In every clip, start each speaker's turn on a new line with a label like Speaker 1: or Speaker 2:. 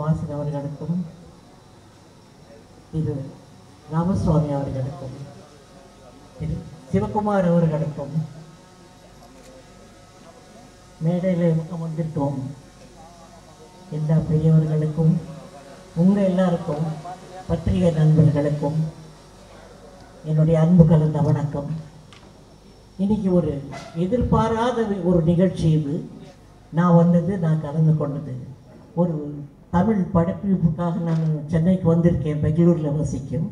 Speaker 1: வாசன் அவர்களுக்கும் திரு ராமசுவாமி அவர்களுக்கும் திரு சிவகுமார் அவர்களுக்கும் மேடையில் அமர்ந்திருக்கோம் எல்லா பெரியவர்களுக்கும் உங்கள் எல்லாருக்கும் பத்திரிகை நண்பர்களுக்கும் என்னுடைய அன்பு கலந்த வணக்கம் இன்னைக்கு ஒரு எதிர்பாராத ஒரு நிகழ்ச்சி இது நான் வந்தது நான் கலந்து கொண்டது ஒரு தமிழ் படப்பிடிப்புக்காக நான் சென்னைக்கு வந்திருக்கேன் பெங்களூரில் வசிக்கும்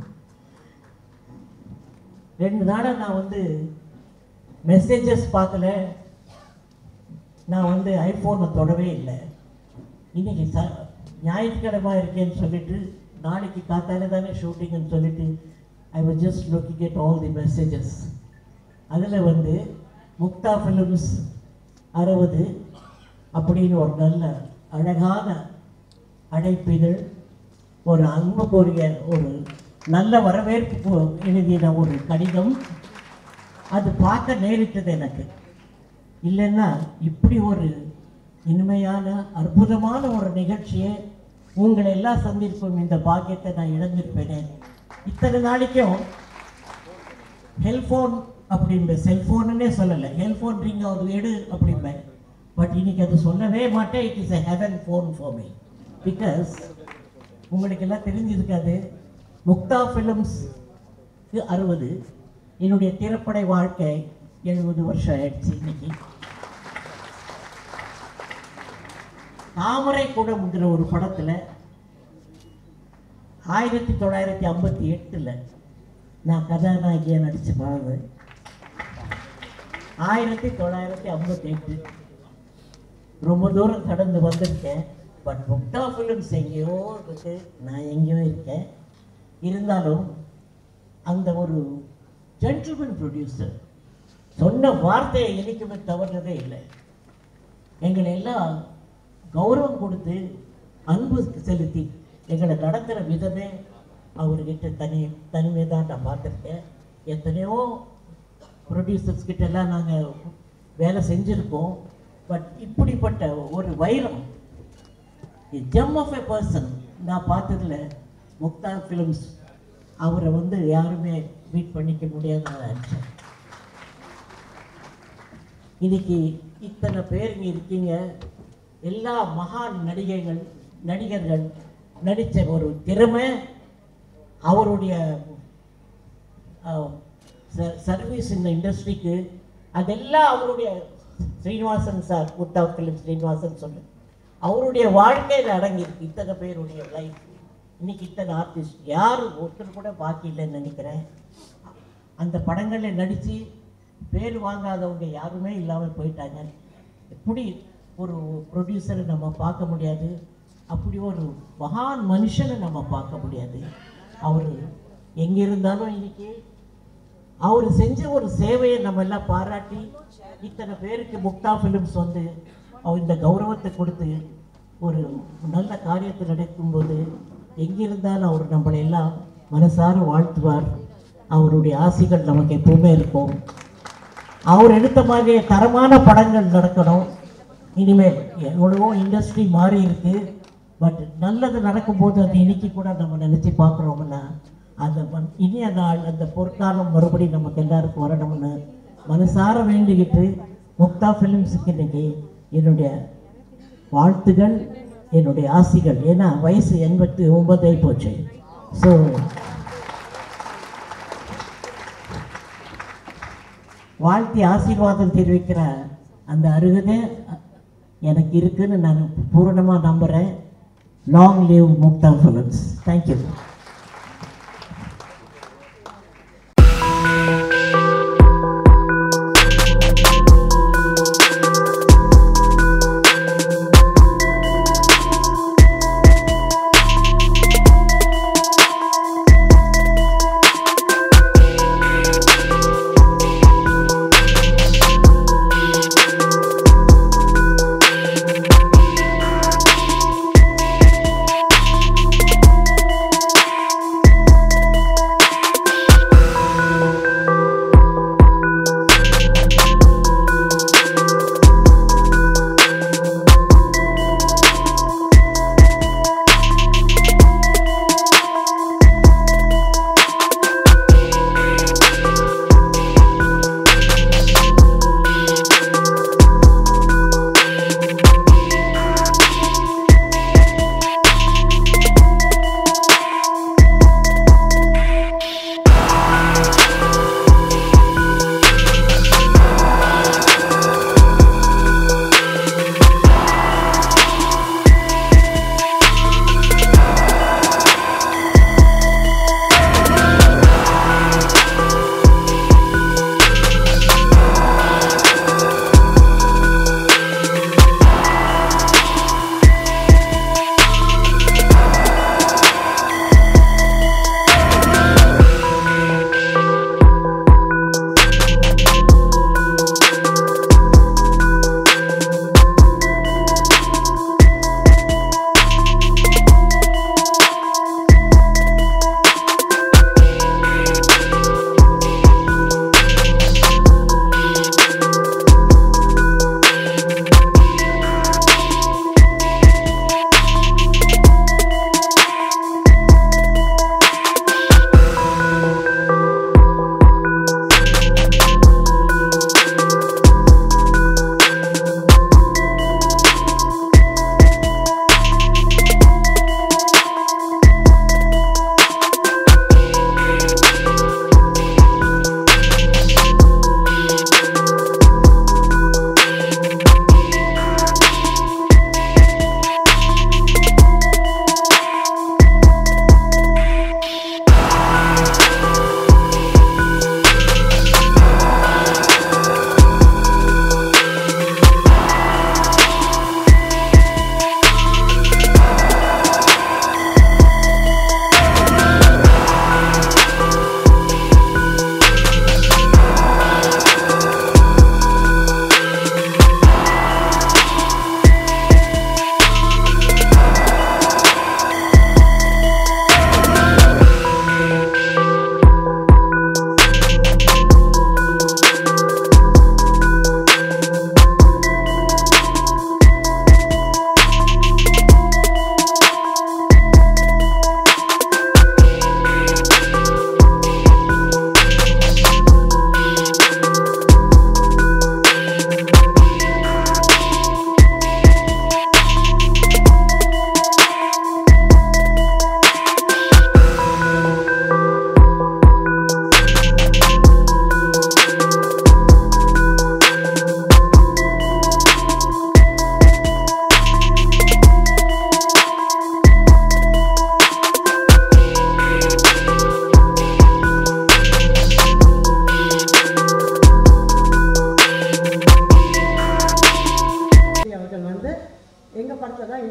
Speaker 1: ரெண்டு நாளாக நான் வந்து மெசேஜஸ் பார்க்கல நான் வந்து ஐஃபோனை தொடவே இல்லை இன்னைக்கு ச ஞாயிற்றுக்கிழமை இருக்கேன்னு சொல்லிட்டு நாளைக்கு காத்தால தானே ஷூட்டிங்னு சொல்லிட்டு I was just looking at all the messages அதில் வந்து முக்தா ஃபிலிம்ஸ் அறுபது அப்படின்னு ஒரு நல்ல அழகான அழைப்பிதழ் ஒரு அன்புக்குரிய ஒரு நல்ல வரவேற்பு கு- எழுதின ஒரு கடிதம் அது பார்க்க நேரிட்டது எனக்கு இல்லைன்னா இப்படி ஒரு இனிமையான அற்புதமான ஒரு நிகழ்ச்சியை உங்களை எல்லாம் சந்திருக்கும் இந்த பாக்கியத்தை நான் இழந்திருப்பேனே இத்தனை நாளைக்கும் ஹெல்ஃபோன் அப்படின்பேன் செல்ஃபோனுன்னே சொல்லலை ஹெல்ஃபோன் ரிங் ஆகுது எடு அப்படிம்பேன் பட் இன்னைக்கு அது சொல்லவே மாட்டேன் it is a heaven phone for me because உங்களுக்கு எல்லாம் தெரிஞ்சிருக்காது முக்தா ஃபிலிம்ஸ்க்கு அறுபது என்னுடைய திரைப்பட வாழ்க்கை எழுபது வருஷம் ஆயிடுச்சு இன்னைக்கு தாமரை கூடம்ங்கிற ஒரு படத்தில் ஆயிரத்தி தொள்ளாயிரத்தி ஐம்பத்தி எட்டில் நான் கதாநாயகியாக நடித்த படம் ஆயிரத்தி தொள்ளாயிரத்தி ஐம்பத்தி எட்டு ரொம்ப தூரம் கடந்து வந்திருக்கேன் பட் முக்தா ஃபிலிம்ஸ் எங்கேயோ இருக்கு நான் எங்கேயோ இருக்கேன் இருந்தாலும் அந்த ஒரு ஜென்டில்மேன் ப்ரொடியூசர் சொன்ன வார்த்தையை என்னைக்குமே தவறுனதே இல்லை எங்களை எல்லாம் கௌரவம் கொடுத்து அன்பு செலுத்தி எங்களை நடத்துகிற விதமே அவர்கிட்ட தனி தனிமை தான் நான் பார்த்துருக்கேன் எத்தனையோ ப்ரொடியூசர்ஸ் கிட்ட எல்லாம் நாங்கள் வேலை செஞ்சுருக்கோம் பட் இப்படிப்பட்ட ஒரு வைரம் ஜெம் ஆஃப் எ பர்சன் நான் பார்த்ததுல முக்தா ஃபிலிம்ஸ் அவரை வந்து யாருமே மீட் பண்ணிக்க முடியாத நான் நினச்சேன் இன்னைக்கு இத்தனை பேர் இங்கே இருக்கீங்க எல்லா மகான் நடிகைகள் நடிகர்கள் நடித்த ஒரு திறமை அவருடைய சர்வீஸ் இந்த இண்டஸ்ட்ரிக்கு அதெல்லாம் அவருடைய ஸ்ரீனிவாசன் சார் முத்தா ஃபிலிம் ஸ்ரீனிவாசன் சொல்லு அவருடைய வாழ்க்கையில் அடங்கியிருக்கு இத்தனை பேருடைய லைஃப் இன்னைக்கு இத்தனை ஆர்டிஸ்ட் யார் ஒருத்தர் கூட பாக்கி இல்லைன்னு நினைக்கிறேன் அந்த படங்களில் நடித்து பேர் வாங்காதவங்க யாருமே இல்லாமல் போயிட்டாங்க எப்படி ஒரு ப்ரொடியூசரை நம்ம பார்க்க முடியாது அப்படி ஒரு மகான் மனுஷனை நம்ம பார்க்க முடியாது அவர் எங்கே இருந்தாலும் இன்னைக்கு அவர் செஞ்ச ஒரு சேவையை நம்ம எல்லாம் பாராட்டி இத்தனை பேருக்கு முக்தா ஃபிலிம்ஸ் வந்து அவர் இந்த கௌரவத்தை கொடுத்து ஒரு நல்ல காரியத்தை நடக்கும்போது எங்கிருந்தாலும் அவர் நம்மளை எல்லாம் மனசார வாழ்த்துவார் அவருடைய ஆசைகள் நமக்கு எப்பவுமே இருக்கும் அவர் எடுத்த மாதிரி தரமான படங்கள் நடக்கணும் இனிமேல் எவ்வளவோ இண்டஸ்ட்ரி மாறி இருக்கு பட் நல்லது நடக்கும்போது அது இன்னைக்கு கூட நம்ம நினச்சி பார்க்குறோம்னா அந்த மண் இனிய நாள் அந்த பொற்காலம் மறுபடியும் நமக்கு எல்லாருக்கும் வரணும்னு மனசார வேண்டிக்கிட்டு முக்தா ஃபிலிம்ஸுக்கு இன்னைக்கு என்னுடைய வாழ்த்துகள் என்னுடைய ஆசைகள் ஏன்னா வயசு எண்பத்தி ஒன்பதே போச்சு ஸோ வாழ்த்தி ஆசீர்வாதம் தெரிவிக்கிற அந்த அருகதை எனக்கு இருக்குன்னு நான் பூரணமாக நம்புகிறேன் long live Muktha films thank you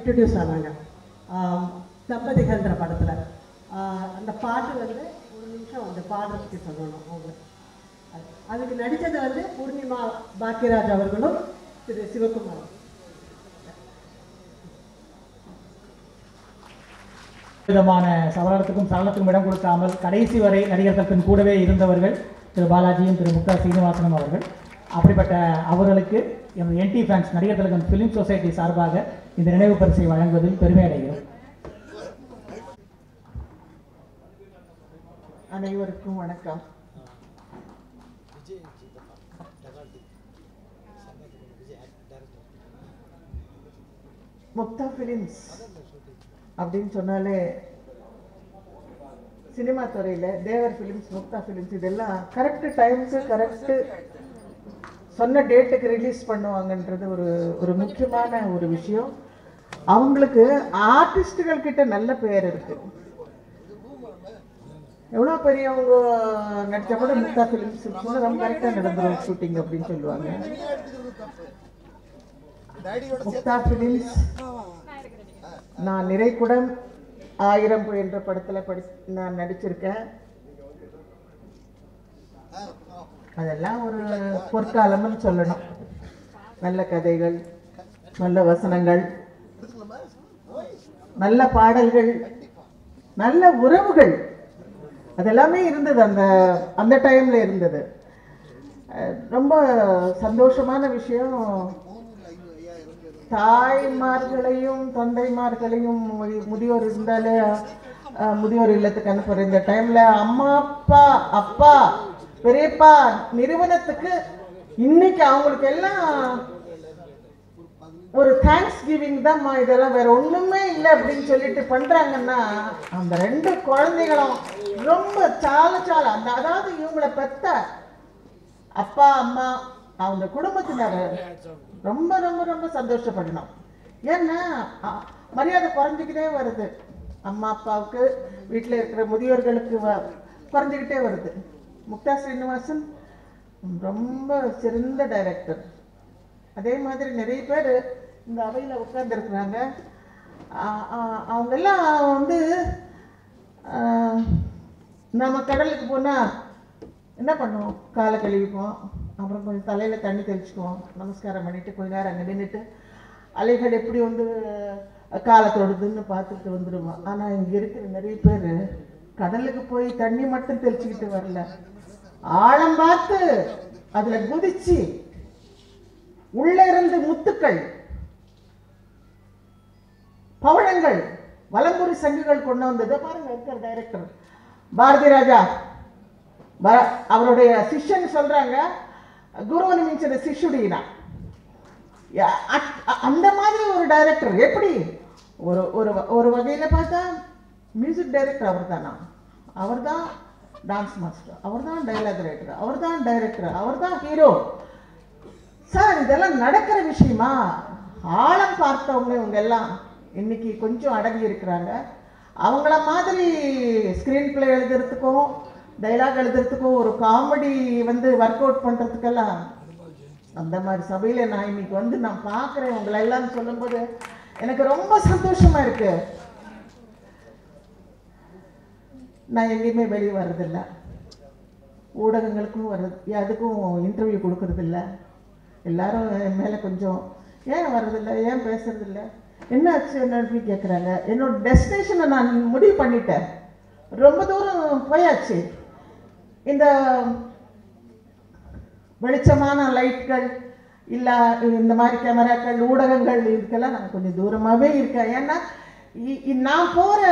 Speaker 2: introduce ஆனாங்க ஆம், தம்பதிகள்ன்ற படத்தில் அந்த பாட்டு வந்து ஒரு நிமிஷம் அந்த பாடுறதுக்கு சொல்லணும் அவங்க அது- அதுக்கு நடித்தது வந்து பூர்ணிமா பாக்கியராஜ் அவர்களும் திரு சிவகுமார்
Speaker 3: விதமான சவரணத்துக்கும் சலனத்துக்கும் இடம் கொடுக்காமல் கடைசி வரை நடிகர்கள் தன் கூடவே இருந்தவர்கள் திரு பாலாஜியும் திரு முக்தா சீனிவாசனும் அவர்கள் அப்படிப்பட்ட அவர்களுக்கு எமது என்டி ஃபேன்ஸ் நடிகர் திலகம் ஃபிலிம் சொசைட்டி சார்பாக இந்த நினைவு பரிசை வழங்குவதில் பெருமை அடைகிறோம்
Speaker 4: அனைவருக்கும் வணக்கம் முக்தா ஃபிலிம்ஸ் அப்படின்னு சொன்னாலே சினிமா துறையில் தேவர் ஃபிலிம்ஸ் முக்தா ஃபிலிம்ஸ் இதெல்லாம் கரெக்டு டைமுக்கு கரெக்டு சொன்ன டேட்டுக்கு ரிலீஸ் பண்ணுவாங்கன்றது ஒரு ஒரு முக்கியமான ஒரு விஷயம் அவங்களுக்கு ஆர்டிஸ்டுகள் கிட்ட நல்ல பெயர் இருக்கு எவ்வளோ பெரியவங்க நடிச்சா கூட முக்தா ஃபிலிம்ஸ் ரொம்ப கரெக்டாக நடந்துரும் ஷூட்டிங் அப்படின்னு சொல்லுவாங்க முக்தா ஃபிலிம்ஸ் நான் நிறைக்குடம் ஆயிரம் என்ற படத்தில் படி நான் நடிச்சிருக்கேன் அதெல்லாம் ஒரு பொற்காலம்னு சொல்லணும் நல்ல கதைகள் நல்ல வசனங்கள் நல்ல பாடல்கள் நல்ல உறவுகள் அதெல்லாமே இருந்தது அந்த அந்த டைம்ல இருந்தது அஹ் ரொம்ப சந்தோஷமான விஷயம் தாய்மார்களையும் தந்தைமார்களையும் முதி- முதியோர் இருந்தாலே அஹ், முதியோர் இல்லத்துக்கு அனுப்புற இந்த டைம்ல அம்மா அப்பா அப்பா பெரியப்பா நிறுவனத்துக்கு இன்னைக்கு அவங்களுக்கு எல்லாம் ஒரு தேங்க்ஸ் கிவிங் தான்மா இதெல்லாம் வேற ஒண்ணுமே இல்லை அப்படின்னு சொல்லிட்டு பண்றாங்கன்னா அந்த ரெண்டு குழந்தைகளும் ரொம்ப சால சால அந்த அதாவது இவங்கள பெத்த அப்பா அம்மா அவங்க குடும்பத்தினர் ரொம்ப ரொம்ப ரொம்ப சந்தோஷப்படணும் ஏன்னா அ- மரியாதை குறைஞ்சிக்கிட்டே வருது அம்மா அப்பாவுக்கு வீட்டில் இருக்கிற முதியோர்களுக்கு வ- குறைஞ்சிக்கிட்டே வருது முக்தா ஸ்ரீனிவாசன் ரொம்ப சிறந்த டைரக்டர் அதே மாதிரி நிறைய பேர் இந்த அவையில் உட்கார்ந்துருக்குறாங்க அவங்கெல்லாம் வந்து ஆ, நம்ம கடலுக்கு போனால் என்ன பண்ணுவோம் காலை கழுவிப்போம் அப்புறம் கொஞ்சம் தலையில் தண்ணி தெளிச்சுக்குவோம் நமஸ்காரம் பண்ணிட்டு கொஞ்ச நேரம் அங்கே நின்றுட்டு அலைகள் எப்படி வந்து காலை தொடுதுன்னு பார்த்துட்டு வந்துடுவோம் ஆனால் இங்கே இருக்கிற நிறைய பேர் கடலுக்கு போய் தண்ணி மட்டும் தெளிச்சுக்கிட்டு வரல ஆழம் பார்த்து அதில் குதிச்சு உள்ள இருந்து முத்துக்கள் பவழங்கள் வலம்புரி சங்குகள் கொண்டு வந்தது பாருங்க இருக்கிற டைரக்டர் பாரதி ராஜா ப- அவருடைய சிஷ்யன் சொல்றாங்க குருவனு மிஞ்சின சிஷ்யுடினா யா- அட்- அ- அந்த மாதிரி ஒரு டைரக்டர் எப்படி ஒரு ஒரு வ- ஒரு வகையில பார்த்தா மியூசிக் டைரக்டர் அவர் தானா அவர் தான் டான்ஸ் மாஸ்டர் அவர் தான் டைலாக் ரைட்டர் அவர் தான் டைரக்டர் அவர் தான் ஹீரோ சார் இதெல்லாம் நடக்கிற விஷயமா ஆழம் பார்த்தவங்க இவங்க எல்லாம் இன்னைக்கு கொஞ்சம் அடங்கி இருக்கிறாங்க அவங்கள மாதிரி ஸ்க்ரீன் பிளே எழுதுறதுக்கும் டைலாக் எழுதுறதுக்கும் ஒரு காமெடி வந்து ஒர்க் அவுட் பண்ணுறதுக்கெல்லாம் அந்த மாதிரி சபையில் நான் இன்னைக்கு வந்து நான் பார்க்குறேன் உங்களை எல்லாம் சொல்லும்போது எனக்கு ரொம்ப சந்தோஷமா இருக்கு நான் எங்கேயுமே வெளியே வர்றதில்ல ஊடகங்களுக்கும் வர்றது அதுக்கும் இன்டர்வியூ கொடுக்கறதில்ல எல்லாரும் என் மேலே கொஞ்சம் ஏன் வர்றதில்ல ஏன் பேசுறதில்ல என்ன ஆச்சு என்னன்னு கேட்குறாங்க என்னோட டெஸ்டினேஷனை நான் முடிவு பண்ணிட்டேன் ரொம்ப தூரம் போயாச்சு இந்த வெளிச்சமான லைட்கள் இல்லை இந்த மாதிரி கேமராக்கள் ஊடகங்கள் இதுக்கெல்லாம் நான் கொஞ்சம் தூரமாகவே இருக்கேன் ஏன்னா இ- இ- நான் போகிற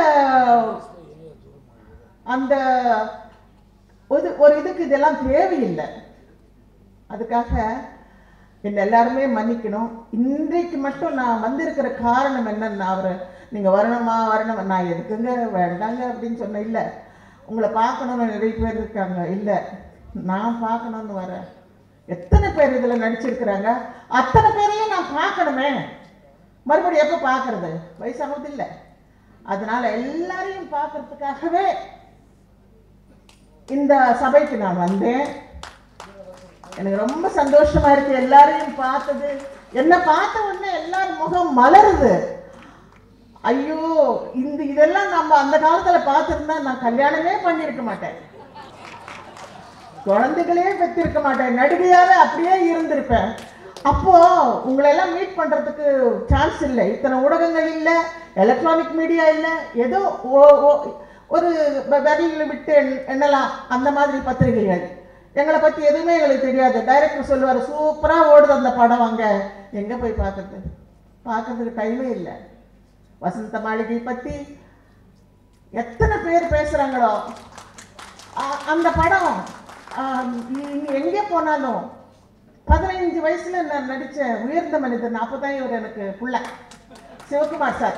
Speaker 4: அந்த ஒரு ஒரு இதுக்கு இதெல்லாம் தேவையில்லை அதுக்காக என்ன எல்லாருமே மன்னிக்கணும் இன்றைக்கு மட்டும் நான் வந்திருக்கிற காரணம் என்னன்னா அவர் நீங்கள் வரணுமா வரணும் நான் எதுக்குங்க வேண்டாங்க அப்படின்னு சொன்னேன் இல்லை உங்களை பார்க்கணும்னு நிறைய பேர் இருக்காங்க இல்லை நான் பார்க்கணும்னு வரேன் எத்தனை பேர் இதில் நடிச்சிருக்கிறாங்க அத்தனை பேரையும் நான் பார்க்கணுமே மறுபடியும் எப்போ பார்க்கறது வயசானது இல்லை அதனால எல்லாரையும் பார்க்கறதுக்காகவே இந்த சபைக்கு நான் வந்தேன் எனக்கு ரொம்ப சந்தோஷமா இருக்கு எல்லாரையும் பார்த்தது என்ன பார்த்த உடனே எல்லாரும் முகம் மலருது ஐயோ இந்த இதெல்லாம் நம்ம அந்த காலத்துல பார்த்திருந்தா நான் கல்யாணமே பண்ணியிருக்க மாட்டேன் குழந்தைகளே பெற்றிருக்க மாட்டேன் நடிகையாவே அப்படியே இருந்திருப்பேன் அப்போ உங்களை எல்லாம் மீட் பண்றதுக்கு சான்ஸ் இல்லை இத்தனை ஊடகங்கள் இல்லை எலக்ட்ரானிக் மீடியா இல்லை ஏதோ ஓ- ஓ- ஒரு வ- விரலில் விட்டு எண்- எண்ணலாம் அந்த மாதிரி பத்திரிகைகள் எங்களை பத்தி எதுவுமே எங்களுக்கு தெரியாது டைரக்டர் சொல்லுவார் சூப்பரா ஓடுது அந்த படம் அங்க எங்க போய் பார்க்கறது பார்க்கறதுக்கு டைமே இல்லை வசந்த மாளிகை பத்தி எத்தனை பேர் பேசுறாங்களோ அ- அந்த படம் ஆம், நீங்க எங்கே போனாலும் பதினைஞ்சு வயசுல நான் நடிச்ச உயர்ந்த மனிதன் அப்பதான் இவர் எனக்கு புள்ள சிவகுமார் சார்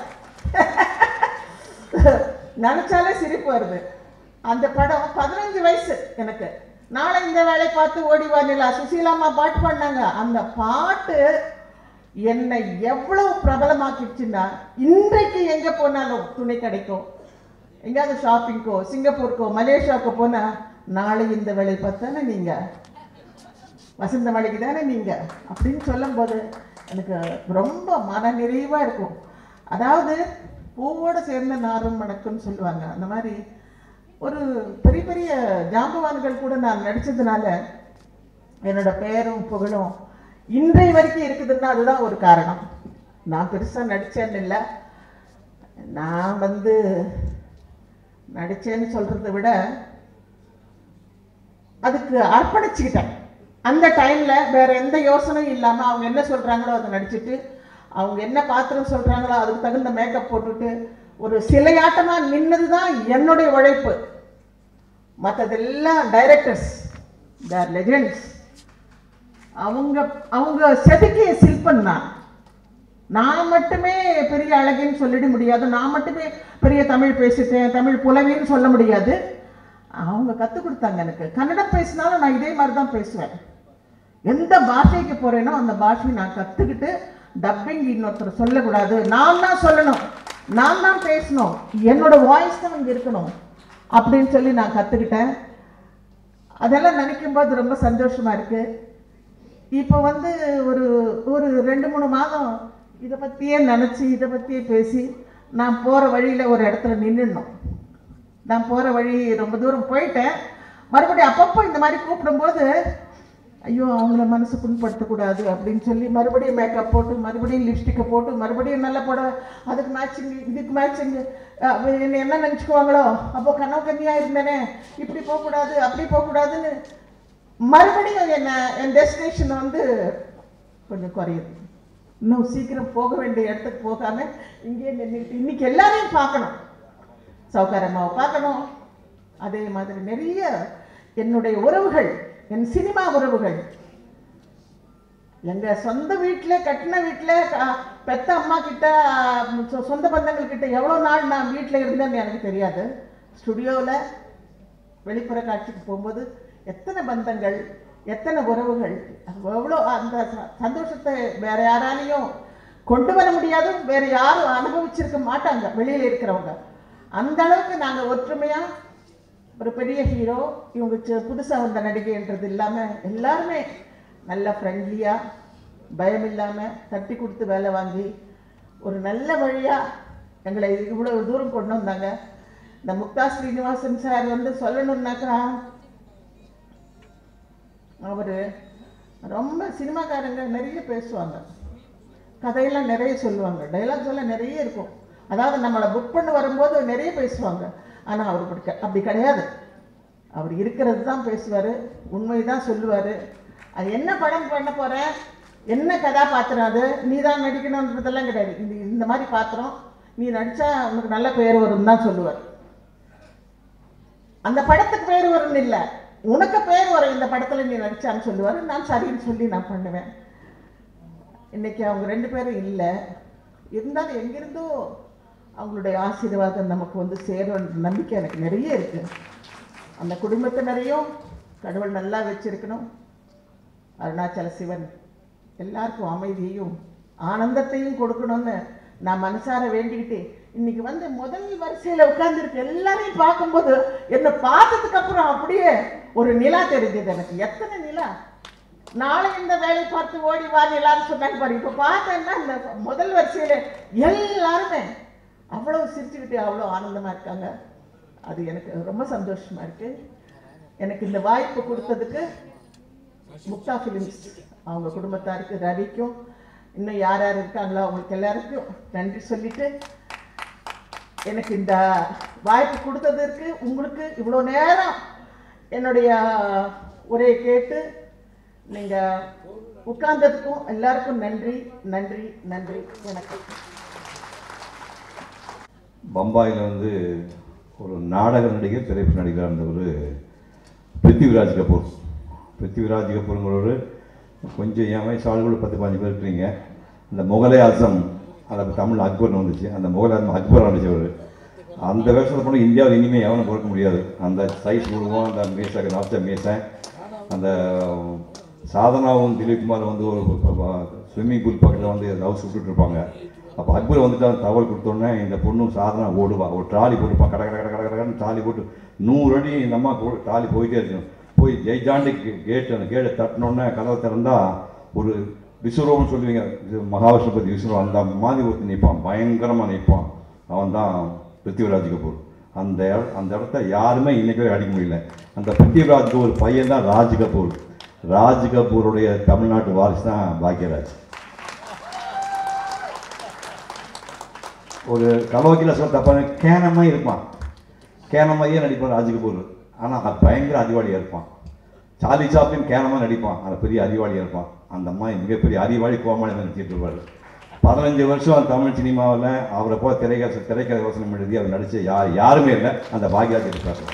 Speaker 4: நினைச்சாலே சிரிப்பு வருது அந்த படம் பதினஞ்சு வயசு எனக்கு நாளை இந்த வேலை பார்த்து ஓடி வா நிலா சுசீலாம்மா பாட்டு பாடினாங்க அந்த பாட்டு என்னை எவ்வளவு பிரபலமாக்கிடுச்சுன்னா இன்றைக்கு எங்க போனாலும் துணி கிடைக்கும் எங்கேயாவது ஷாப்பிங்க்கோ சிங்கப்பூருக்கோ மலேசியாவுக்கோ போனா நாளை இந்த வேலை பார்த்தானே நீங்க வசந்த மலைக்கு தானே நீங்க அப்படின்னு சொல்லும்போது எனக்கு ரொம்ப மன நிறைவா இருக்கும் அதாவது பூவோட சேர்ந்த நாரும் மணக்குன்னு சொல்லுவாங்க அந்த மாதிரி ஒரு பெரிய பெரிய ஜாம்பவான்கள் கூட நான் நடிச்சதுனால என்னோட பெயரும் புகழும் இன்றைய வரைக்கும் இருக்குதுன்னா அதுதான் ஒரு காரணம் நான் பெருசா நடிச்சேன்னு இல்லை நான் வந்து நடிச்சேன்னு சொல்றதை விட அதுக்கு அர்ப்பணிச்சுக்கிட்டேன் அந்த டைம்ல வேற எந்த யோசனையும் இல்லாம அவங்க என்ன சொல்றாங்களோ அதை நடிச்சிட்டு அவங்க என்ன பாத்திரம் சொல்றாங்களோ அதுக்கு தகுந்த மேக்கப் போட்டுட்டு ஒரு சிலையாட்டமா நின்னது தான் என்னுடைய உழைப்பு மற்றதெல்லாம் டைரக்டர்ஸ் தேர் லெஜெண்ட்ஸ் அவங்க அவங்க செதுக்கிய சிற்பம் நான் நான் மட்டுமே பெரிய அழகின்னு சொல்லிட முடியாது நான் மட்டுமே பெரிய தமிழ் பேசிட்டேன் தமிழ் புலவின்னு சொல்ல முடியாது அவங்க கற்றுக் கொடுத்தாங்க எனக்கு கன்னடம் பேசினாலும் நான் இதே மாதிரி தான் பேசுவேன் எந்த பாஷைக்கு போறேனோ அந்த பாஷையை நான் கற்றுக்கிட்டு டப்பிங் இன்னொருத்தர் சொல்லக்கூடாது நான் தான் சொல்லணும் நான் தான் பேசணும் என்னோட வாய்ஸ் தான் அங்கே இருக்கணும் அப்படின்னு சொல்லி நான் கற்றுக்கிட்டேன் அதெல்லாம் நினைக்கும் போது ரொம்ப சந்தோஷமா இருக்கு இப்போ வந்து ஒரு ஒரு ரெண்டு மூணு மாதம் இதை பற்றியே நினச்சி இதை பற்றியே பேசி நான் போகிற வழியில் ஒரு இடத்துல நின்றுடணும் நான் போகிற வழி ரொம்ப தூரம் போயிட்டேன் மறுபடியும் அப்பப்போ இந்த மாதிரி கூப்பிடும்போது ஐயோ அவங்கள மனசு புண்படுத்தக்கூடாது அப்படின்னு சொல்லி மறுபடியும் மேக்கப் போட்டு மறுபடியும் லிப்ஸ்டிக்கை போட்டு மறுபடியும் நல்ல புடவை அதுக்கு மேட்சிங் இதுக்கு மேட்சிங் என்ன என்ன நினச்சிக்குவாங்களோ அப்போ கனவு கன்னியாக இருந்தேனே இப்படி போகக்கூடாது அப்படி போகக்கூடாதுன்னு மறுபடியும் என்ன என் டெஸ்டினேஷன் வந்து கொஞ்சம் குறையுது இன்னும் சீக்கிரம் போக வேண்டிய இடத்துக்கு போகாம இங்கே நின்றுட்டு இன்னைக்கு எல்லாரையும் பார்க்கணும் சௌகாரம்மாவை பார்க்கணும் அதே மாதிரி நிறைய என்னுடைய உறவுகள் என் சினிமா உறவுகள் எங்க சொந்த வீட்டில் கட்டின வீட்டில் பெத்த அம்மா கிட்ட அஹ், சொ- சொந்த பந்தங்கள் கிட்ட எவ்வளோ நாள் நான் வீட்டில் இருந்தேன்னு எனக்கு தெரியாது ஸ்டுடியோவில் வெளிப்புற காட்சிக்கு போகும்போது எத்தனை பந்தங்கள் எத்தனை உறவுகள் அது எவ்வளோ அந்த ச- சந்தோஷத்தை வேற யாராலையும் கொண்டு வர முடியாது வேற யாரும் அனுபவிச்சிருக்க மாட்டாங்க வெளியில் இருக்கிறவங்க அந்த அளவுக்கு நாங்கள் ஒற்றுமையா ஒரு பெரிய ஹீரோ இவங்க சி- புதுசா வந்த நடிகைன்றது இல்லாம எல்லாருமே நல்ல ஃப்ரெண்ட்லியா பயம் இல்லாம தட்டி கொடுத்து வேலை வாங்கி ஒரு நல்ல வழியா எங்களை இவ்வளவு தூரம் கொண்டு வந்தாங்க இந்த முக்தா ஸ்ரீனிவாசன் சார் வந்து சொல்லணும்னாக்கா அவரு ரொம்ப சினிமாக்காரங்க நிறைய பேசுவாங்க கதையெல்லாம் நிறைய சொல்லுவாங்க டைலாக்ஸ் எல்லாம் நிறைய இருக்கும் அதாவது நம்மளை புக் பண்ண வரும்போது நிறைய பேசுவாங்க ஆனால் அவர் அப்படி க- அப்படி கிடையாது அவர் இருக்கிறது தான் பேசுவார் உண்மை தான் சொல்லுவார் அது என்ன படம் பண்ண போற என்ன கதாபாத்திரம் அது நீ தான் நடிக்கணுன்றதெல்லாம் கிடையாது இந்த இந்த மாதிரி பாத்திரம் நீ நடிச்சா உனக்கு நல்ல பேர் வரும்னு தான் சொல்லுவார் அந்த படத்துக்கு பேர் வரும்னு இல்லை உனக்கு பேர் வரும் இந்த படத்தில் நீ நடிச்சான்னு சொல்லுவார் நான் சரின்னு சொல்லி நான் பண்ணுவேன் இன்னைக்கு அவங்க ரெண்டு பேரும் இல்லை இருந்தாலும் எங்கிருந்தோ அவங்களுடைய ஆசீர்வாதம் நமக்கு வந்து சேரும்ன்ற நம்பிக்கை எனக்கு நிறைய இருக்கு அந்த குடும்பத்தினரையும் கடவுள் நல்லா வச்சிருக்கணும் அருணாச்சல சிவன் எல்லாருக்கும் அமைதியையும் ஆனந்தத்தையும் கொடுக்கணும்னு நான் மனசார வேண்டிக்கிட்டு இன்னைக்கு வந்து முதல் வரிசையில உட்கார்ந்துருக்கு எல்லாரையும் பார்க்கும்போது என்னை பார்த்ததுக்கு அப்புறம் அப்படியே ஒரு நிலா தெரிஞ்சது எனக்கு எத்தனை நிலா நாளை இந்த வேலை பார்த்து ஓடி வா நிலான்னு சொன்னாங்க பாரு இப்ப பார்த்தேன்னா இந்த முதல் வரிசையில எல்லாருமே அவ்வளோ சிரிச்சுக்கிட்டு அவ்வளோ ஆனந்தமாக இருக்காங்க அது எனக்கு ரொம்ப சந்தோஷமா இருக்கு எனக்கு இந்த வாய்ப்பு கொடுத்ததுக்கு முக்தா ஃபிலிம்ஸ் அவங்க குடும்பத்தாருக்கு ரவிக்கும் இன்னும் யார் யார் இருக்காங்களோ அவங்களுக்கு எல்லாருக்கும் நன்றி சொல்லிட்டு எனக்கு இந்த வாய்ப்பு கொடுத்ததற்கு உங்களுக்கு இவ்வளோ நேரம் என்னுடைய உரையை கேட்டு நீங்கள் உட்கார்ந்ததுக்கும் எல்லாருக்கும் நன்றி நன்றி நன்றி வணக்கம்
Speaker 5: பம்பாயில் வந்து ஒரு நாடக நடிகர் திரைப்பட நடிகராக இருந்தவர் பிருத்திவிராஜ் கபூர் பிருத்திவிராஜ் கபூருங்கிறவர் கொஞ்சம் என் வயசு ஆளுகள் பத்து பதினஞ்சு பேர் இருக்கிறீங்க இந்த முகலே அசம் அதை தமிழ் அக்பர்னு வந்துச்சு அந்த முகலே அசம் அக்பர் நடிச்சவர் அந்த வேஷத்தை பண்ண இந்தியாவில் இனிமேல் எவனும் பொறுக்க முடியாது அந்த சைஸ் உருவம் அந்த மீசை நாச்ச மீசை அந்த சாதனாவும் திலீப்குமார் வந்து ஒரு ஸ்விம்மிங் பூல் பக்கத்தில் வந்து ஹவுஸ் விட்டுட்டு இருப்பாங்க அப்போ அக்பர் வந்துட்டு அவன் தகவல் கொடுத்தோன்னே இந்த பொண்ணு சாதனா ஓடுவா ஒரு ட்ராலி போட்டுப்பான் கட கட கட கட கடன்னு ட்ராலி போட்டு நூறு அடி இந்த அம்மா போ ட்ராலி போயிட்டே இருக்கும் போய் ஜெய்ஜாண்டி கேட் அந்த கேட்டை தட்டினோடனே கதவை திறந்தா ஒரு விஸ்வரூபம்னு சொல்லுவீங்க இது மகாவிஷ்ணுபதி விஸ்வரூபம் அந்த மாதிரி ஒருத்தர் நிற்பான் பயங்கரமாக நிற்பான் அவன் தான் பிருத்திவிராஜ் கபூர் அந்த இட- அந்த இடத்த யாருமே இன்னைக்கு அடிக்க முடியல அந்த பிருத்திவிராஜ் கபூர் பையன் தான் ராஜ் கபூர் ராஜ் கபூருடைய தமிழ்நாட்டு வாரிசு தான் பாக்யராஜ் ஒரு கலோக்கியில் சொல்ல தப்பான கேனமாக இருப்பான் கேனமாயே நடிப்பான் ராஜ் கபூர் ஆனால் பயங்கர அறிவாளியாக இருப்பான் சார்லி சாப்ளின் கேனமாக நடிப்பான் அந்த பெரிய அறிவாளியாக இருப்பான் அந்த அம்மா மிகப்பெரிய அறிவாளி கோமாளி நடிச்சிட்டு இருப்பார் பதினஞ்சு வருஷம் தமிழ் சினிமாவில் அவரை போல திரைக்கதை திரைக்கதை யோசனை எழுதி அவர் நடிச்ச யார் யாருமே இல்லை அந்த பாக்யராஜ் இருக்கார்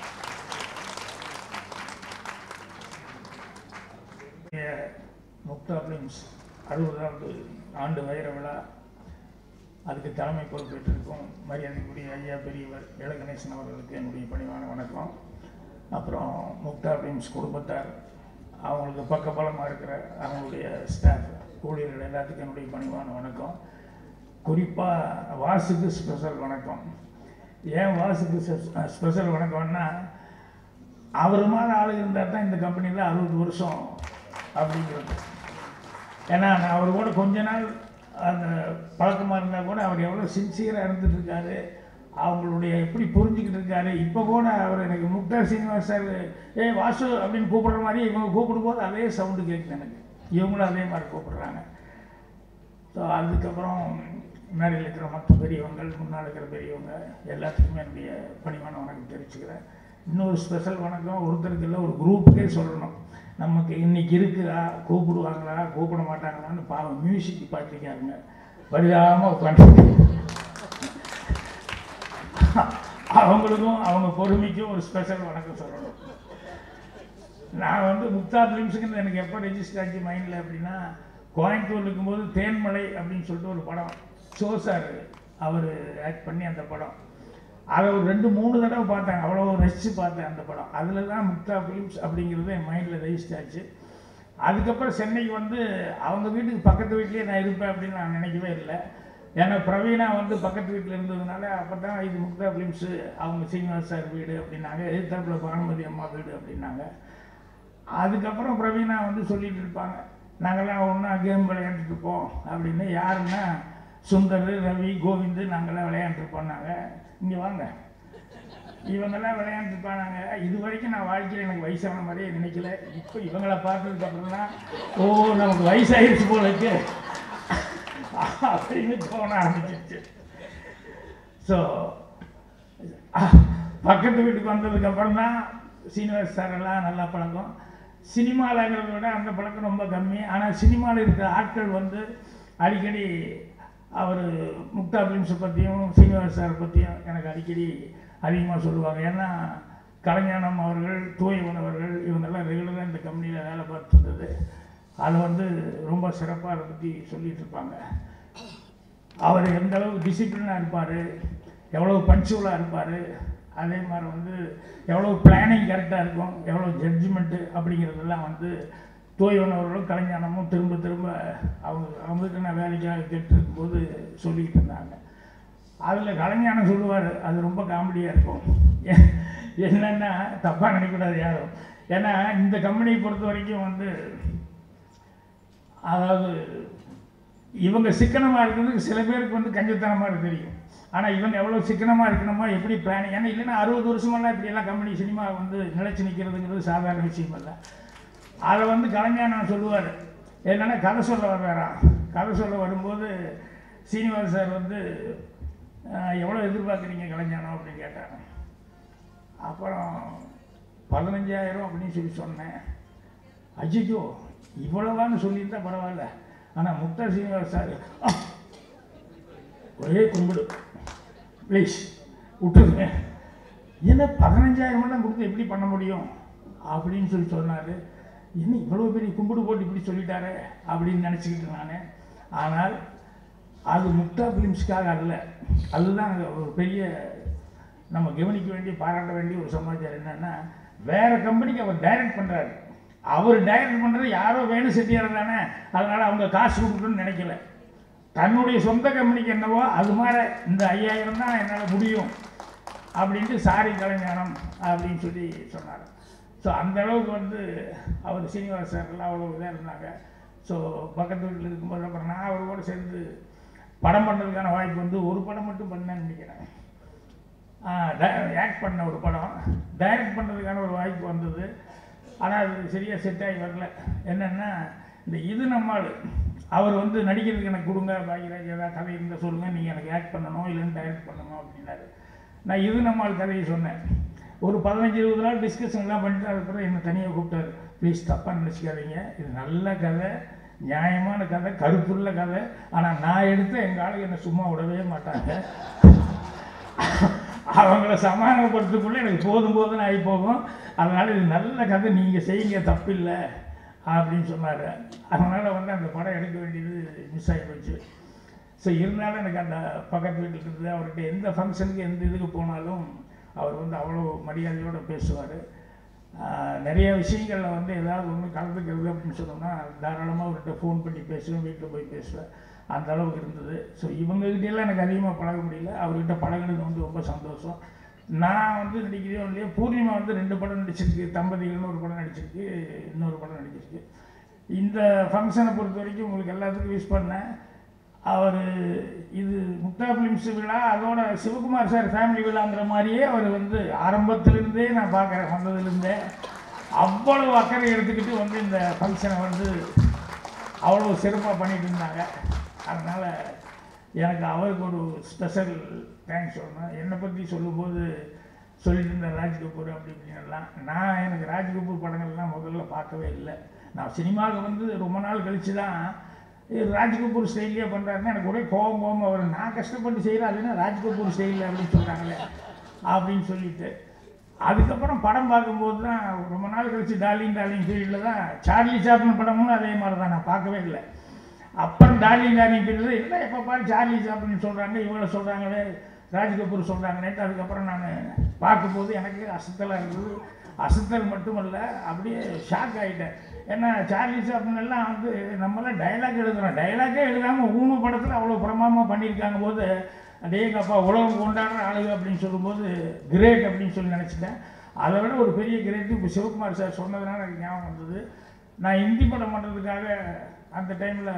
Speaker 6: முக்தா ஃபிலிம்ஸ் அறுபதாவது ஆண்டு வைர விழா அதுக்கு தலைமை பொறுப்பேற்றிருக்கும் மரியாதைக்குரிய ஐயா பெரியவர் இளகணேசன் அவர்களுக்கு என்னுடைய பணிவான வணக்கம் அப்புறம் முக்தா ஃபிலிம்ஸ் குடும்பத்தார் அவங்களுக்கு பக்கபலமாக இருக்கிற அவங்களுடைய ஸ்டாஃப் ஊழியர்கள் எல்லாத்துக்கும் என்னுடைய பணிவான வணக்கம் குறிப்பாக வாசுக்கு ஸ்பெஷல் வணக்கம் ஏன் வாசுக்கு ஸ்பெஷல் வணக்கம்னா அவர் மாதிரி ஆளு இருந்தால் தான் இந்த கம்பெனியில் அறுபது வருஷம் அப்படிங்கிறது ஏன்னா நான் அவர் கூட கொஞ்ச நாள் அந்த பழக்கமாக இருந்தால் கூட அவர் எவ்வளோ சின்சியராக இருந்துட்டு இருக்காரு அவங்களுடைய எப்படி புரிஞ்சுக்கிட்டு இருக்காரு இப்போ கூட அவர் எனக்கு முக்தார் சீனிவாஸ் சார் ஏ வாசு அப்படின்னு கூப்பிடுற மாதிரி இவங்க கூப்பிடும்போது அதே சவுண்டு கேட்குது எனக்கு இவங்களும் அதே மாதிரி கூப்பிடுறாங்க ஸோ அதுக்கப்புறம் மேடையில் இருக்கிற மற்ற பெரியவங்கள் முன்னால் இருக்கிற பெரியவங்க எல்லாத்துக்குமே என்னுடைய பணிவான வணக்கம் தெரிவிச்சுக்கிறேன் இன்னொரு ஸ்பெஷல் வணக்கம் ஒருத்தருக்கு இல்லை ஒரு குரூப்புக்கே சொல்லணும் நமக்கு இன்னைக்கு இருக்குதா கூப்பிடுவாங்களா கூப்பிட மாட்டாங்களான்னு பாவம் மியூசிக் பார்த்துருக்காருங்க பரிதாபமாக உட்காந்து அவங்களுக்கும் அவங்க பொறுமைக்கும் ஒரு ஸ்பெஷல் வணக்கம் சொல்லணும் நான் வந்து முக்தா ஃபிலிம்ஸுக்கு எனக்கு எப்போ ரெஜிஸ்டர் ஆச்சு மைண்டில் அப்படின்னா கோயம்புத்தூர் இருக்கும்போது தேன்மலை அப்படின்னு சொல்லிட்டு ஒரு படம் சோ சார் அவர் ஆக்ட் பண்ணி அந்த படம் அதை ஒரு ரெண்டு மூணு தடவை பார்த்தேன் அவ்வளோ ரசித்து பார்த்தேன் அந்த படம் அதில் தான் முக்தா ஃபிலிம்ஸ் அப்படிங்கிறது என் மைண்டில் ரெஜிஸ்டர் ஆச்சு அதுக்கப்புறம் சென்னைக்கு வந்து அவங்க வீட்டுக்கு பக்கத்து வீட்லேயே நான் இருப்பேன் அப்படின்னு நான் நினைக்கவே இல்லை ஏன்னா பிரவீனா வந்து பக்கத்து வீட்டில் இருந்ததுனால அப்போ தான் இது முக்தா ஃபிலிம்ஸு அவங்க சீனிவாஸ் சார் வீடு அப்படின்னாங்க எதிர்த்தாப்புல பானுமதி அம்மா வீடு அப்படின்னாங்க அதுக்கப்புறம் பிரவீனா வந்து சொல்லிட்டு இருப்பாங்க நாங்கள்லாம் ஒன்றா கேம் விளையாண்டுட்டு இருப்போம் அப்படின்னு யாருன்னா சுந்தர் ரவி கோவிந்து நாங்கள்லாம் விளையாண்டுருப்போம் நாங்கள் இங்கே வாங்க இவங்கெல்லாம் விளையாண்டுருப்பானாங்க இது வரைக்கும் நான் வாழ்க்கையில் எனக்கு வயசான மாதிரியே நினைக்கல இப்போ இவங்கள பார்த்ததுக்கு அப்புறம் தான் ஓ நமக்கு வயசாயிருச்சு போல இருக்கு அப்படின்னு தோண ஆரம்பிச்சிருச்சு ஸோ பக்கத்து வீட்டுக்கு வந்ததுக்கு அப்புறம் தான் சீனிவாஸ் சார் எல்லாம் நல்லா பழக்கம் சினிமாவில்ங்கிறத விட அந்த பழக்கம் ரொம்ப கம்மி ஆனால் சினிமாவில் இருக்கிற ஆட்கள் வந்து அடிக்கடி அவர் முக்தா பிலிம்ஸை பற்றியும் சீனிவாஸ் சார் பற்றியும் எனக்கு அடிக்கடி அதிகமாக சொல்லுவாங்க ஏன்னா கலைஞானம் அவர்கள் தூயவன் அவர்கள் இவங்கெல்லாம் ரெகுலராக இந்த கம்பெனியில் வேலை பார்த்துருந்தது அதை வந்து ரொம்ப சிறப்பாக அதை பற்றி சொல்லிட்டு இருப்பாங்க அவர் எந்த அளவுக்கு டிசிப்ளினாக இருப்பார் எவ்வளோ பஞ்சுவலாக இருப்பார் அதே மாதிரி வந்து எவ்வளோ பிளானிங் கரெக்டாக இருக்கும் எவ்வளோ ஜட்ஜ்மெண்ட்டு அப்படிங்கிறதெல்லாம் வந்து தோய்வன் அவர்களும் கலைஞானமும் திரும்ப திரும்ப அவங்க அவங்ககிட்ட நான் வேலைக்காக கேட்டுருக்கும்போது சொல்லிக்கிட்டு இருந்தாங்க அதில் கலைஞானம் சொல்லுவார் அது ரொம்ப காமெடியாக இருக்கும் ஏ- என்னன்னா தப்பாக நினைக்கக்கூடாது யாரும் ஏன்னா இந்த கம்பெனியை பொறுத்த வரைக்கும் வந்து அதாவது இவங்க சிக்கனமாக இருக்கிறதுக்கு சில பேருக்கு வந்து கஞ்சத்தனமாக தெரியும் ஆனால் இவங்க எவ்வளோ சிக்கனமாக இருக்கணுமோ எப்படி பிளானிங் ஏன்னா இல்லைன்னா அறுபது வருஷமெல்லாம் இப்படியெல்லாம் கம்பெனி சினிமா வந்து நிலைச்சு நிற்கிறதுங்கிறது சாதாரண விஷயம் இல்லை அதை வந்து கலைஞர் நான் சொல்லுவார் என்னென்னா கதை சொல்ல வர்றாராம் கதை சொல்ல வரும்போது சீனிவாஸ் சார் வந்து அஹ், எவ்வளோ எதிர்பார்க்குறீங்க கலைஞானம் அப்படின்னு கேட்டார் அப்புறம் பதினஞ்சாயிரம் அப்படின்னு சொல்லி சொன்னேன் அஜிஜோ இவ்வளவான்னு சொல்லியிருந்தா பரவாயில்ல ஆனால் முக்தா சீனிவாஸ் சார் "ஆ, ஒரே கும்பிடு ப்ளீஸ் விட்டுருங்க என்ன பதினஞ்சாயிரம் எல்லாம் கொடுத்து எப்படி பண்ண முடியும் அப்படின்னு சொல்லி சொன்னார் என்ன இவ்வளோ பெரிய கும்பிடு போட்டு இப்படி சொல்லிட்டாரே அப்படின்னு நினச்சிக்கிட்டு நான் ஆனால் அது முக்தா ஃபிலிம்ஸ்க்காக அல்ல அதுதான் ஒரு பெரிய நம்ம கவனிக்க வேண்டிய பாராட்ட வேண்டிய ஒரு சமாச்சாரம் என்னன்னா வேற கம்பெனிக்கு அவர் டைரக்ட் பண்ணுறாரு அவர் டைரக்ட் பண்ணுறது யாரோ வேணும் செட்டியார் தானே அதனால் அவங்க காசு கொடுக்கணும்னு நினைக்கல தன்னுடைய சொந்த கம்பெனிக்கு என்னவோ அது மாதிரி இந்த ஐயாயிரம் தான் என்னால் முடியும் அப்படின்ட்டு சாரி கலைஞானம் அப்படின்னு சொல்லி சொன்னார் ஸோ அந்த அளவுக்கு வந்து அவர் சீனிவாஸ் சார்லாம் அவ்வளோ இதாக இருந்தாங்க ஸோ பக்கத்து வீட்டில் இருக்கும்போது அப்புறம் நான் அவரோட சேர்ந்து படம் பண்ணுறதுக்கான வாய்ப்பு வந்து ஒரு படம் மட்டும் பண்ணேன்னு நினைக்கிறேன் ஆக்ட் பண்ண ஒரு படம் டைரக்ட் பண்ணுறதுக்கான ஒரு வாய்ப்பு வந்தது ஆனால் அது சரியாக செட் ஆகி வரல என்னென்னா இந்த இது நம்மால் அவர் வந்து நடிக்கிறதுக்கு எனக்கு கொடுங்க பாக்யராஜ் ஏதாவது கதை இருந்தால் சொல்லுங்கள் நீங்கள் எனக்கு ஆக்ட் பண்ணணும் இல்லைன்னு டைரக்ட் பண்ணணும் அப்படின்னாரு நான் இது நம்மால் கதையை சொன்னேன் ஒரு பதினஞ்சு இருபது நாள் டிஸ்கஷன்லாம் பண்ணிட்டு அதுக்கப்புறம் என்னை தனியாக கூப்பிட்டாரு ப்ளீஸ் தப்பாக நினச்சிக்காதீங்க இது நல்ல கதை நியாயமான கதை கருத்துள்ள கதை ஆனால் நான் எடுத்த எங்கள் ஆளுங்க என்னை சும்மா விடவே மாட்டாங்க அவங்கள சமாதானப்படுத்துக்குள்ளே எனக்கு போதும் போதும்னு ஆகி போகும் அதனால் இது நல்ல கதை நீங்கள் செய்யுங்க தப்பில்லை அப்படின்னு சொன்னார் அதனால் வந்து அந்த படம் எடுக்க வேண்டியது மிஸ் ஆகி போச்சு ஸோ இருந்தாலும் எனக்கு அந்த பக்கத்து வீட்டில் இருந்து அவர்கிட்ட எந்த ஃபங்க்ஷனுக்கு எந்த இதுக்கு போனாலும் அவர் வந்து அவ்வளோ மரியாதையோடு பேசுவார் நிறைய விஷயங்களில் வந்து ஏதாவது ஒன்று கலந்துக்கிறது அப்படின்னு சொன்னோம்னா தாராளமாக அவர்கிட்ட ஃபோன் பண்ணி பேசுவேன் வீட்டில் போய் பேசுவேன் அந்த அளவுக்கு இருந்தது ஸோ இவங்ககிட்டயெல்லாம் எனக்கு அதிகமாக பழக முடியல அவர்கிட்ட பழகுனது வந்து ரொம்ப சந்தோஷம் நான் வந்து நடிக்கிறதோ இல்லையோ பூர்ணிமா வந்து ரெண்டு படம் நடிச்சிருக்கு தம்பதிகள்னு ஒரு படம் நடிச்சிருக்கு இன்னொரு படம் நடிச்சிருக்கு இந்த ஃபங்க்ஷனை பொறுத்த வரைக்கும் உங்களுக்கு எல்லாத்துக்கும் விஷ் பண்ணேன் அவர் இது முக்தா ஃபிலிம்ஸ் விழா அதோட சிவகுமார் சார் ஃபேமிலி விழாங்கிற மாதிரியே அவர் வந்து ஆரம்பத்திலிருந்தே நான் பார்க்குறேன் வந்ததுலேருந்தே அவ்வளவு அக்கறை எடுத்துக்கிட்டு வந்து இந்த ஃபங்க்ஷனை வந்து அவ்வளோ சிறப்பாக பண்ணிட்டு இருந்தாங்க அதனால் எனக்கு அவருக்கு ஒரு ஸ்பெஷல் தேங்க்ஸ் சொல்லணும் என்னை பற்றி சொல்லும்போது சொல்லிட்டு இருந்த ராஜ் கபூர் அப்படி இப்படின்னுலாம் நான் எனக்கு ராஜ் கபூர் படங்கள்லாம் முதல்ல பார்க்கவே இல்லை நான் சினிமாவுக்கு வந்து ரொம்ப நாள் கழிச்சு தான் இது ராஜ் கபூர் ஸ்டைல்லே பண்ணுறாருன்னா எனக்கு ஒரே கோபம் கோபம் வரும் நான் கஷ்டப்பட்டு செய்கிறேன் அதுன்னா ராஜ் கபூர் ஸ்டைலில் அப்படின்னு சொல்கிறாங்களே அப்படின்னு சொல்லிட்டு அதுக்கப்புறம் படம் பார்க்கும்போது தான் ரொம்ப நாள் கழிச்சு டார்லிங் டார்லிங் ஃபீல்டில் தான் சார்லி சாப்ளின் படமும் அதே மாதிரி தான் நான் பார்க்கவே இல்லை அப்புறம் டார்லிங் டார்லிங் ஃபீல்டில் இல்லை எப்போ பாரு சார்லி சாப்ளின் சொல்கிறாங்க இவ்வளோ சொல்கிறாங்களே ராஜ் கபூர் சொல்கிறாங்களேன்ட்டு அதுக்கப்புறம் நான் பார்க்கும்போது எனக்கு அசத்தலாக இருந்தது அசத்தல் மட்டுமல்ல அப்படியே ஷாக் ஆகிட்டேன் ஏன்னா சார்லி சாப்ளின் எல்லாம் வந்து நம்மளாம் டைலாக் எழுதுகிறோம் டைலாக்கே எழுதாமல் ஊம படத்தில் அவ்வளோ பிரமாதமாக பண்ணியிருக்காங்க போது அடேங்கப்பா உலகம் கொண்டாடுற ஆளுங்க அப்படின்னு சொல்லும்போது கிரேட் அப்படின்னு சொல்லி நினச்சிட்டேன் அதை விட ஒரு பெரிய கிரேட் இப்போ சிவகுமார் சார் சொன்னதுனால எனக்கு ஞாபகம் வந்தது நான் ஹிந்தி படம் பண்ணுறதுக்காக அந்த டைமில்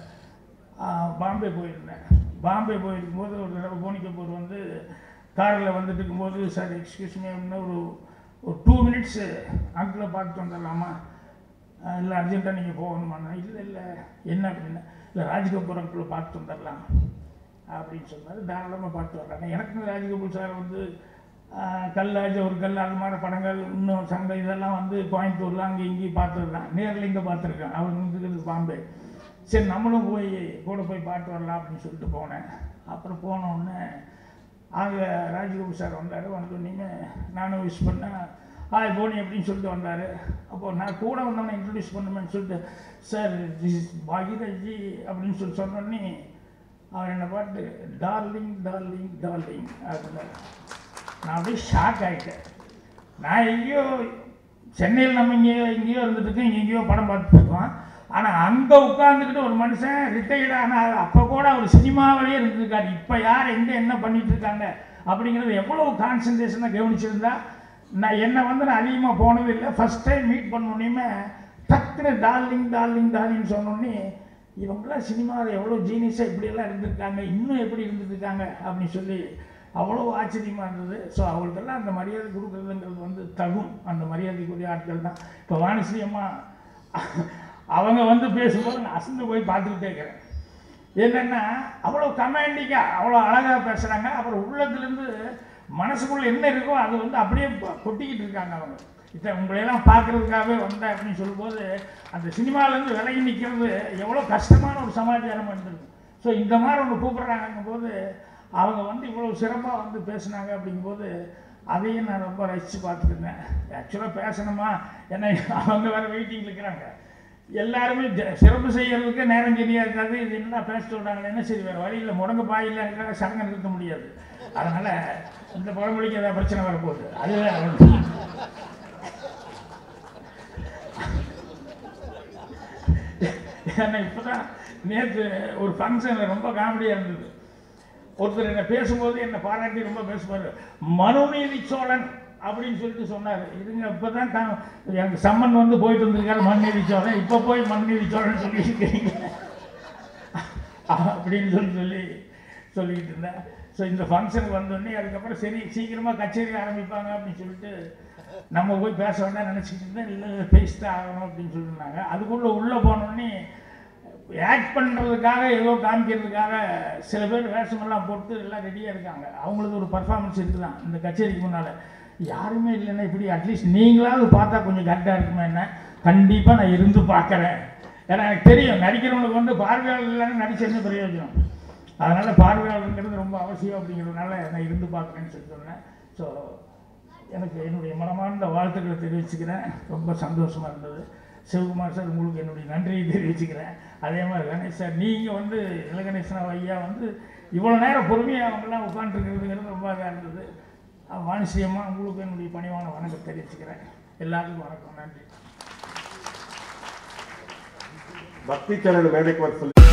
Speaker 6: பாம்பே போயிருந்தேன் பாம்பே போயிருக்கும்போது ஒரு தடவை போனி கபூர் வந்து காரில் வந்துட்டு இருக்கும்போது சார் எக்ஸ்கியூஸ் மீ அப்படின்னா ஒரு ஒரு டூ மினிட்ஸு அங்கிளை பார்த்துட்டு வந்துடலாமா இல்லை அர்ஜென்ட்டாக நீங்கள் போகணுமாண்ணா இல்லை இல்லை என்ன அப்படின்னா இல்லை ராஜ்கபூர் அங்கிளை பார்த்துட்டு வந்துடலாம் அப்படின்னு சொன்னார் தாராளமாக பார்த்து வர்றாங்க எனக்கு ராஜகபூர் சார் வந்து ஆஹ், கல்லாஜ் ஒரு கல் அது மாதிரி படங்கள் இன்னும் சங்க இதெல்லாம் வந்து கோயம்புத்தூரில் அங்கே இங்கேயும் பார்த்தது தான் நேரில் இங்கே பார்த்துருக்கேன் அவர் இருக்கிறது பாம்பே சரி நம்மளும் போய் கூட போய் பார்த்து வரலாம் அப்படின்னு சொல்லிட்டு போனேன் அப்புறம் போன உடனே அங்கே ராஜகபூர் சார் வந்தார் வந்தோடனே நானும் விஷ் பண்ணேன் ஹாய் போனி அப்படின்னு சொல்லிட்டு வந்தார் அப்போது நான் கூட வந்தவனை இன்ட்ரடியூஸ் பண்ணுமேன்னு சொல்லிட்டு சார் திஸ் இஸ் பாகிராஜி அப்படின்னு சொல்லி சொன்னோடனே அவர் என்னை பார்த்து டார்லிங் டார்லிங் டார்லிங் அப்படின்னாரு நான் அப்படியே ஷாக் ஆகிட்டேன் நான் எங்கேயோ சென்னையில் நம்ம இங்கேயோ எங்கேயோ இருந்துட்டு இருக்கோம் இங்கே எங்கேயோ படம் பார்த்துட்டு இருக்கோம் ஆனால் அங்கே உட்காந்துக்கிட்டு ஒரு மனுஷன் ரிட்டையர்ட் ஆனால் அப்போ கூட அவர் சினிமாவிலேயே இருந்திருக்காரு இப்போ யார் எங்கே என்ன பண்ணிட்டு இருக்காங்க அப்படிங்கிறது எவ்வளோ கான்சன்ட்ரேஷனாக கவனிச்சிருந்தா நான் என்னை வந்து நான் அதிகமாக போனது இல்லை ஃபஸ்ட் டைம் மீட் பண்ணோன்னே டக்குன்னு டார்லிங் டார்லிங் டார்லிங் சொன்னோடனே இவங்களாம் சினிமாவில் எவ்வளோ ஜீனியஸாக இப்படியெல்லாம் இருந்திருக்காங்க இன்னும் எப்படி இருந்துருக்காங்க அப்படின்னு சொல்லி அவ்வளோ ஆச்சரியமாக இருந்தது ஸோ அவங்களுக்கெல்லாம் அந்த மரியாதை கொடுக்குறதுங்கிறது வந்து தகும் அந்த மரியாதைக்குரிய ஆட்கள் தான் இப்போ வாணிஸ்ரீ அம்மா அவங்க வந்து பேசும்போது நான் அசந்து போய் பார்த்துக்கிட்டே இருக்கிறேன் என்னென்னா அவ்வளோ கமாண்டிக்காக அவ்வளோ அழகாக பேசுகிறாங்க அப்புறம் உள்ளத்துலேருந்து மனசுக்குள்ளே என்ன இருக்கோ அது வந்து அப்படியே கொ- கொட்டிக்கிட்டு இருக்காங்க அவங்க இப்போ உங்களையெல்லாம் பார்க்குறதுக்காகவே வந்தேன் அப்படின்னு சொல்லும்போது அந்த சினிமாலேருந்து விலகி நிற்கிறது எவ்வளோ கஷ்டமான ஒரு சமாச்சாரம் இருந்திருக்கு ஸோ இந்த மாதிரி ஒன்று கூப்பிட்றாங்கங்கும் போது அவங்க வந்து இவ்வளோ சிறப்பாக வந்து பேசுனாங்க அப்படிங்கும்போது அதையும் நான் ரொம்ப ரசித்து பார்த்துருந்தேன் ஆக்சுவலாக பேசணுமா ஏன்னா அவங்க வேறு வெயிட்டிங் இருக்கிறாங்க எல்லாருமே ஜ- சிறப்பு செய்யறதுக்கு நேரம் சரியா இருக்காது இது என்ன பேச சொல்றாங்க என்ன சரி வேறு வழியில் முடங்க பாயில் சடங்கு நிறுத்த முடியாது அதனால இந்த பழமொழிக்கு ஏதாவது பிரச்சனை வரப்போகுது அது ஏன்னா இப்போதான் நேற்று ஒரு ஃபங்க்ஷனில் ரொம்ப காமெடியாக இருந்தது ஒருத்தர் என்ன பேசும்போது என்னை பாராட்டி ரொம்ப பேசுவார் மனுநீதி சோழன் அப்படின்னு சொல்லிட்டு சொன்னார் இதுங்க இப்போ தான் எனக்கு சம்மன் வந்து போயிட்டு வந்திருக்காரு மண்நீதி சோழன் இப்போ போய் மண்நீதி சோழன் சொல்லியிருக்கிறீங்க அப்படின்னு சொல்லி சொல்லி சொல்லிக்கிட்டு இருந்தேன் ஸோ இந்த ஃபங்க்ஷனுக்கு வந்தோடனே அதுக்கப்புறம் சரி சீக்கிரமாக கச்சேரி ஆரம்பிப்பாங்க அப்படின்னு சொல்லிட்டு நம்ம போய் பேச வேண்டாம் நினச்சிக்கிட்டு இருந்தேன் இல்லை பேசிதான் ஆகணும் அப்படின்னு சொல்லியிருந்தாங்க அதுக்குள்ளே உள்ளே போனோடனே ஆக்ட் பண்ணுறதுக்காக ஏதோ காமிக்கிறதுக்காக சில பேர் வேஷமெல்லாம் போட்டு எல்லாம் ரெடியாக இருக்காங்க அவங்களுக்கு ஒரு பர்ஃபார்மன்ஸ் இருக்குதான் இந்த கச்சேரிக்கு முன்னால் யாருமே இல்லைன்னா இப்படி அட்லீஸ்ட் நீங்களாவது பார்த்தா கொஞ்சம் கரெக்டாக இருக்குமா என்ன கண்டிப்பாக நான் இருந்து பார்க்குறேன் ஏன்னா எனக்கு தெரியும் நடிக்கிறவங்களுக்கு வந்து பார்வையாளர் இல்லைன்னு நடிச்சு என்ன பிரயோஜனம் அதனால் பார்வையாளருங்கிறது ரொம்ப அவசியம் அப்படிங்கிறதுனால நான் இருந்து பார்க்குறேன்னு சொல்லி சொன்னேன் ஸோ எனக்கு என்னுடைய மனமார்ந்த வாழ்த்துக்களை தெரிவிச்சுக்கிறேன் ரொம்ப சந்தோஷமாக இருந்தது சிவகுமார் சார் உங்களுக்கு என்னுடைய நன்றியை தெரிவிச்சுக்கிறேன் அதே மாதிரி கணேஷ் சார் நீங்கள் வந்து இளகணேசன் ஐயா வந்து இவ்வளோ நேரம் பொறுமையாக அவங்கெல்லாம் உட்காந்துருக்கிறதுங்கிறது ரொம்ப இதாக இருந்தது வாணிசியம்மா உங்களுக்கு என்னுடைய பணிவான வணக்கம் தெரிவிச்சுக்கிறேன் எல்லாருக்கும் வணக்கம் நன்றி
Speaker 7: பக்தி சேனல் மேடைக்கு வர சொல்லி